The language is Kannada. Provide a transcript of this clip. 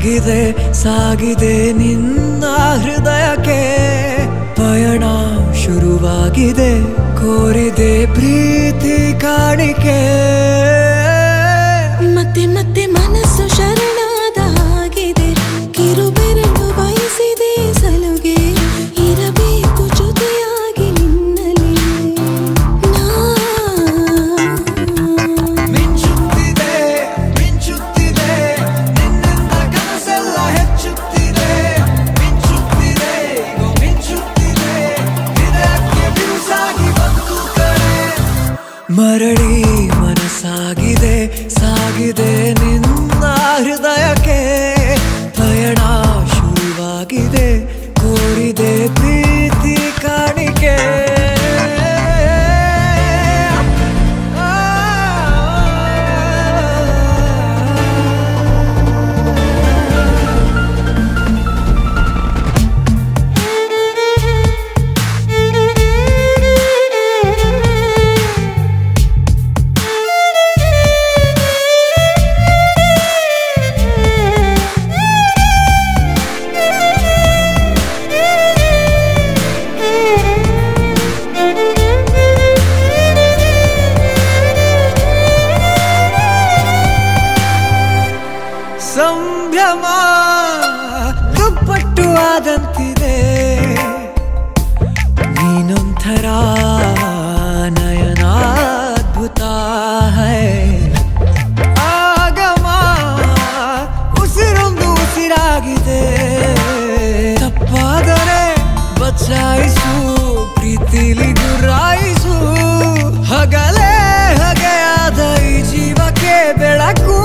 ಸಾಗಿದೆ ಸಾಗಿದೆ ನಿನ್ನ ಹೃದಯಕ್ಕೆ ಪಯಣ ಶುರುವಾಗಿದೆ ಕೋರಿದೆ ಪ್ರೀತಿ ಕಾಣಿಕೆ ಮತ್ತೆ ಮತ್ತೆ ಮನಸ್ಸು ಶರಣಾದ ಹಾಗಿದೆ ಕಿರುಬೆರಳು ಬಯಸಿದೆ ಸಲುಗೆ ಇರಬೇಕು ಜೊತೆಯಾಗಿ ನಿನ್ನಲ್ಲಿ ನಾ ಮಿಂಚುತ್ತಿದೆ ಮಿಂಚುತ್ತಿದೆ ನಿನ್ನಿಂದ ಕನಸೆಲ್ಲ ಹೆಚ್ಚುತ್ತಿದೆ ಮಿಂಚುತ್ತಿದೆ ಈಗ ಮಿಂಚುತ್ತಿದೆ ಹೃದಯಕ್ಕೆ ಬಿರುಸಾಗಿ ಬಂತು ಕರೆ ಮರಳಿ ಮನಸ್ಸಾಗಿದೆ ಸಾಗಿದೆ ನಿನ್ನ ಹೃದಯಕ್ಕೆ ಪಯಣ ಶುರುವಾಗಿದೆ ಕೋರಿದೆ ಪ್ರೀತಿ ಕಾಣಿಕೆ ಸಂಭ್ರಮ ದುಪ್ಪಟ್ಟು ಆದಂತಿದೆ ನೀನೊಂಥರ ನಯನಾದ್ಭುತ ಹೈ ಆಗಮ ಉಸಿರೊಂದು ಉಸಿರಾಗಿದೆ ತಪ್ಪಾದರೆ ಬಚಾಯಿಸು ಪ್ರೀತಿಲಿ ಗುರಾಯಿಸು ಹಗಲೇ ಹಗೆಯಾದ ಈ ಜೀವಕ್ಕೆ ಬೆಳಕು